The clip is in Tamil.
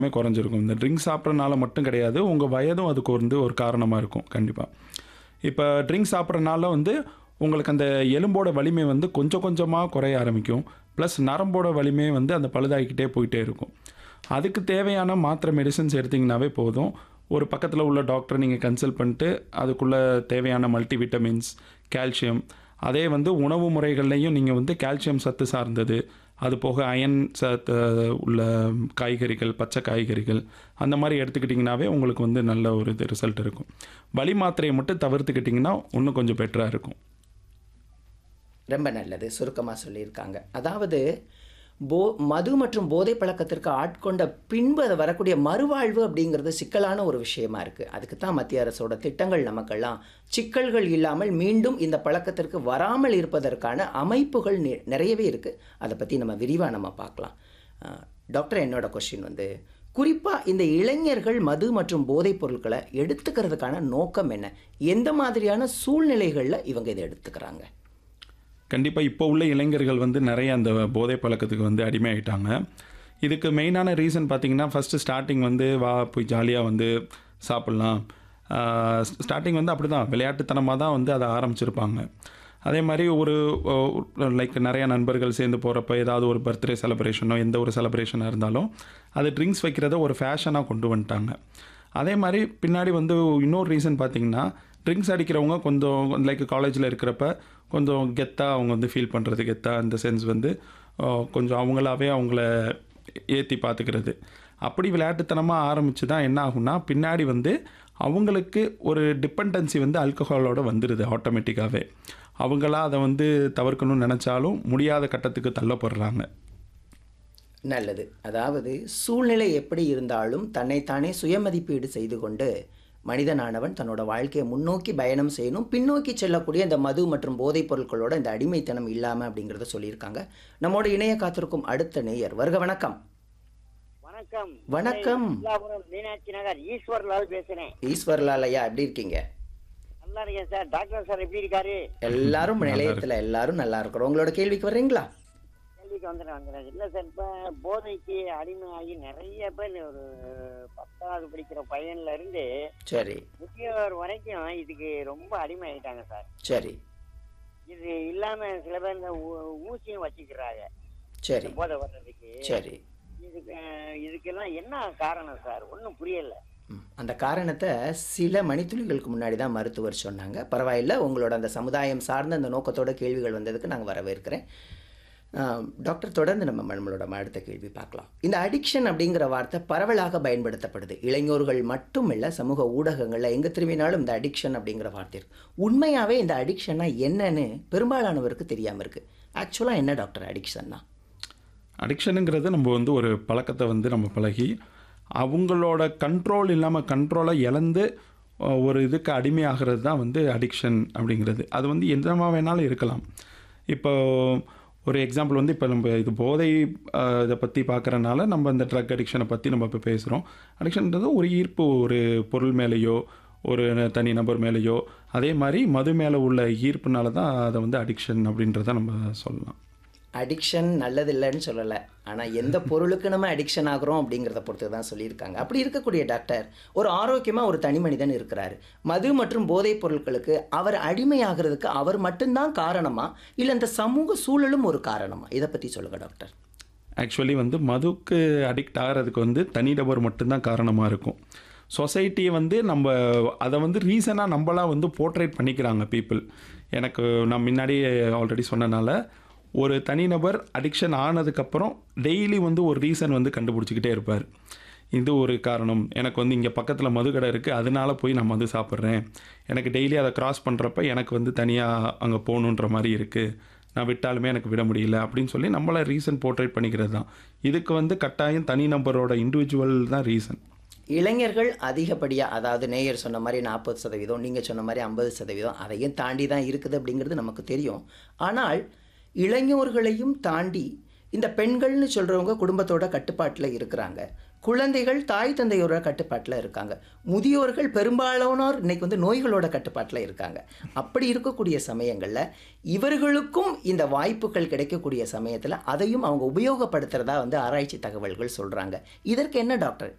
குறைஞ்சிருக்கும் இந்த ட்ரிங்க்ஸ் சாப்பிட்றனால மட்டும் கிடையாது உங்கள் வயதும் அதுக்கு வந்து ஒரு காரணமாக இருக்கும் கண்டிப்பாக இப்போ ட்ரிங்க்ஸ் சாப்பிட்றனால வந்து உங்களுக்கு அந்த எலும்போட வலிமை வந்து கொஞ்சம் கொஞ்சமாக குறைய ஆரம்பிக்கும் ப்ளஸ் நரம்போட வலிமை வந்து அந்த பழுதாகிக்கிட்டே போயிட்டே இருக்கும் அதுக்கு தேவையான மாத்திரை மெடிசன்ஸ் எடுத்திங்கனாவே போதும் ஒரு பக்கத்தில் உள்ள டாக்டரை நீங்கள் கன்சல்ட் பண்ணிட்டு அதுக்குள்ளே தேவையான மல்டி விட்டமின்ஸ் கால்சியம் அதே வந்து உணவு முறைகள்லையும் நீங்கள் வந்து கால்சியம் சத்து சார்ந்தது அது போக அயன் சத்து உள்ள காய்கறிகள் பச்சை காய்கறிகள் அந்த மாதிரி எடுத்துக்கிட்டிங்கனாவே உங்களுக்கு வந்து நல்ல ஒரு இது ரிசல்ட் இருக்கும் வலி மாத்திரையை மட்டும் தவிர்த்துக்கிட்டிங்கன்னா இன்னும் கொஞ்சம் பெட்டராக இருக்கும் ரொம்ப நல்லது சுருக்கமாக சொல்லியிருக்காங்க அதாவது போ மது மற்றும் போதை பழக்கத்திற்கு ஆட்கொண்ட பின்பு அது வரக்கூடிய மறுவாழ்வு அப்படிங்கிறது சிக்கலான ஒரு விஷயமா இருக்குது அதுக்கு தான் மத்திய அரசோட திட்டங்கள் நமக்கெல்லாம் சிக்கல்கள் இல்லாமல் மீண்டும் இந்த பழக்கத்திற்கு வராமல் இருப்பதற்கான அமைப்புகள் நி- நிறையவே இருக்குது அதை பற்றி நம்ம விரிவாக நம்ம பார்க்கலாம் அஹ், டாக்டர் என்னோட கொஸ்டின் வந்து குறிப்பாக இந்த இளைஞர்கள் மது மற்றும் போதைப் பொருட்களை எடுத்துக்கிறதுக்கான நோக்கம் என்ன எந்த மாதிரியான சூழ்நிலைகளில் இவங்க இதை எடுத்துக்கிறாங்க கண்டிப்பாக இப்போ உள்ள இளைஞர்கள் வந்து நிறைய அந்த போதை பழக்கத்துக்கு வந்து அடிமையாயிட்டாங்க இதுக்கு மெயினான ரீசன் பார்த்தீங்கன்னா ஃபஸ்ட்டு ஸ்டார்டிங் வந்து வா போய் ஜாலியாக வந்து சாப்பிட்லாம் ஸ்டார்டிங் வந்து அப்படி தான் விளையாட்டுத்தனமாக தான் வந்து அதை ஆரம்பிச்சிருப்பாங்க அதே மாதிரி ஒரு லைக் நிறைய நண்பர்கள் சேர்ந்து போகிறப்ப ஏதாவது ஒரு பர்த்டே செலிப்ரேஷனோ எந்த ஒரு செலிப்ரேஷனாக இருந்தாலும் அது ட்ரிங்க்ஸ் வைக்கிறத ஒரு ஃபேஷனாக கொண்டு வந்துட்டாங்க அதே மாதிரி பின்னாடி வந்து இன்னொரு ரீசன் பார்த்தீங்கன்னா ட்ரிங்க்ஸ் அடிக்கிறவங்க கொஞ்சம் லைக் காலேஜில் இருக்கிறப்ப கொஞ்சம் கெத்தாக அவங்க வந்து ஃபீல் பண்ணுறது கெத்தாக இந்த சென்ஸ் வந்து அஹ், கொஞ்சம் அவங்களாவே அவங்கள ஏற்றி பார்த்துக்கிறது அப்படி விளையாட்டுத்தனமாக ஆரம்பித்து தான் என்ன ஆகும்னா பின்னாடி வந்து அவங்களுக்கு ஒரு டிபெண்டன்சி வந்து ஆல்கஹாலோட வந்துடுது ஆட்டோமேட்டிக்காகவே அவங்களா அதை வந்து தவிர்க்கணும்னு நினச்சாலும் முடியாத கட்டத்துக்கு தள்ளப்படுறாங்க நல்லது அதாவது சூழ்நிலை எப்படி இருந்தாலும் தன்னைத்தானே சுயமதிப்பீடு செய்து கொண்டு மனிதனானவன் தன்னோட வாழ்க்கையை முன்னோக்கி பயணம் செய்யணும் பின்னோக்கி செல்லக்கூடிய இந்த மது மற்றும் போதைப் பொருட்களோட இந்த அடிமைத்தனம் இல்லாமல் அப்படிங்கிறத சொல்லியிருக்காங்க நம்மோட இணைய காத்திருக்கும் அடுத்த நேயர் வருக வணக்கம் வணக்கம் வணக்கம். மயிலாபுரம் மீனாட்சி நகர் ஈஸ்வர்லால் பேசுறேன் ஈஸ்வர்லால் ஐயா எப்படி இருக்கீங்க நல்லா இருக்கேன் சார் டாக்டர் சார் எப்படி இருக்காரு எல்லாரும் நிலையத்தில் எல்லாரும் நல்லா இருக்கிறோம் உங்களோட கேள்விக்கு வர்றீங்களா கேள்விக்கு வந்துடுறேன் வந்துடுறேன் இல்லை சார் இப்போ போதைக்கு அடிமையாகி நிறைய பேர் ஒரு பத்தாவது படிக்கிற பையன்ல இருந்து சரி முதியவர் வரைக்கும் இதுக்கு ரொம்ப அடிமை ஆயிட்டாங்க சார் சரி இது இல்லாம சில பேர் இந்த ஊ- ஊசியும் வச்சுக்கிறாங்க சரி இந்த போதை வர்றதுக்கு சரி இதுக்கு அஹ், இதுக்கெல்லாம் என்ன காரணம் சார் ஒன்றும் புரியல ம். அந்த காரணத்தை சில மணித்துளிகளுக்கு முன்னாடி தான் மருத்துவர் சொன்னாங்க பரவாயில்ல உங்களோட அந்த சமுதாயம் சார்ந்த அந்த நோக்கத்தோட கேள்விகள் வந்ததுக்கு நாங்கள் வரவேற்கிறேன் ஆம், டாக்டர் தொடர்ந்து நம்ம நம்மளோட அடுத்த கேள்வி பார்க்கலாம் இந்த அடிக்ஷன் அப்படிங்கிற வார்த்தை பரவலாக பயன்படுத்தப்படுது இளைஞர்கள் மட்டும் இல்லை சமூக ஊடகங்களில் எங்கே திரும்பினாலும் இந்த அடிக்ஷன் அப்படிங்கிற வார்த்தை இருக்கு உண்மையாகவே இந்த அடிக்ஷன்னா என்னன்னு பெரும்பாலானவருக்கு தெரியாமல் இருக்குது ஆக்சுவலாக என்ன டாக்டர் அடிக்ஷன்னா அடிக்ஷனுங்கிறது நம்ம வந்து ஒரு பழக்கத்தை வந்து நம்ம பழகி அவங்களோட கண்ட்ரோல் இல்லாமல் கண்ட்ரோலை இழந்து அஹ், ஒரு இதுக்கு அடிமையாகிறது தான் வந்து அடிக்ஷன் அப்படிங்கிறது அது வந்து என்னமா வேணாலும் இருக்கலாம் இப்போ ஒரு எக்ஸாம்பிள் வந்து இப்போ நம்ம இது போதை அஹ், இதை பற்றி பார்க்குறனால நம்ம இந்த ட்ரக் அடிக்ஷனை பற்றி நம்ம இப்போ பேசுகிறோம் அடிக்ஷன்ன்றது ஒரு ஈர்ப்பு ஒரு பொருள் மேலேயோ ஒரு தனி நபர் மேலேயோ அதே மாதிரி மது மேலே உள்ள ஈர்ப்புனால தான் அதை வந்து அடிக்ஷன் அப்படின்றத நம்ம சொல்லலாம் அடிக்ஷன் நல்லதில்லைன்னு சொல்லலை ஆனால் எந்த பொருளுக்கு நம்ம அடிக்ஷன் ஆகுறோம் அப்படிங்கிறத பொறுத்து தான் சொல்லியிருக்காங்க அப்படி இருக்கக்கூடிய டாக்டர் ஒரு ஆரோக்கியமாக ஒரு தனி மனிதன் இருக்கிறாரு மது மற்றும் போதைப் பொருட்களுக்கு அவர் அடிமையாகிறதுக்கு அவர் மட்டும்தான் காரணமா இல்லை இந்த சமூக சூழலும் ஒரு காரணமா இதை பற்றி சொல்லுங்க டாக்டர் ஆக்சுவலி வந்து மதுக்கு அடிக்ட் ஆகிறதுக்கு வந்து தனிநபர் மட்டும்தான் காரணமாக இருக்கும் சொசைட்டியை வந்து நம்ம அதை வந்து ரீசனாக நம்மளாம் வந்து போர்ட்ரேட் பண்ணிக்கிறாங்க பீப்புள் எனக்கு நான் முன்னாடியே ஆல்ரெடி சொன்னனால ஒரு தனிநபர் அடிக்ஷன் ஆனதுக்கப்புறம் டெய்லி வந்து ஒரு ரீசன் வந்து கண்டுபிடிச்சிக்கிட்டே இருப்பார் இது ஒரு காரணம் எனக்கு வந்து இங்கே பக்கத்தில் மதுக்கடை இருக்குது அதனால போய் நான் மது சாப்பிட்றேன் எனக்கு டெய்லி அதை கிராஸ் பண்ணுறப்ப எனக்கு வந்து தனியாக அங்கே போகணுன்ற மாதிரி இருக்குது நான் விட்டாலுமே எனக்கு விட முடியல அப்படின்னு சொல்லி நம்மளை ரீசன் போர்ட்ரேட் பண்ணிக்கிறது தான் இதுக்கு வந்து கட்டாயம் தனிநபரோட இண்டிவிஜுவல் தான் ரீசன் இளைஞர்கள் அதிகப்படியாக அதாவது நேயர் சொன்ன மாதிரி நாற்பது சதவீதம் நீங்கள் சொன்ன மாதிரி ஐம்பது சதவீதம் அதையும் தாண்டி தான் இருக்குது அப்படிங்கிறது நமக்கு தெரியும் ஆனால் இளைஞர்களையும் தாண்டி இந்த பெண்கள்னு சொல்கிறவங்க குடும்பத்தோட கட்டுப்பாட்டில் இருக்கிறாங்க குழந்தைகள் தாய் தந்தையோட கட்டுப்பாட்டில் இருக்காங்க முதியோர்கள் பெரும்பாலானோர் இன்னைக்கு வந்து நோய்களோட கட்டுப்பாட்டில் இருக்காங்க அப்படி இருக்கக்கூடிய சமயங்களில் இவர்களுக்கும் இந்த வாய்ப்புகள் கிடைக்கக்கூடிய சமயத்தில் அதையும் அவங்க உபயோகப்படுத்துகிறதா வந்து ஆராய்ச்சி தகவல்கள் சொல்கிறாங்க இதற்கு என்ன டாக்டர்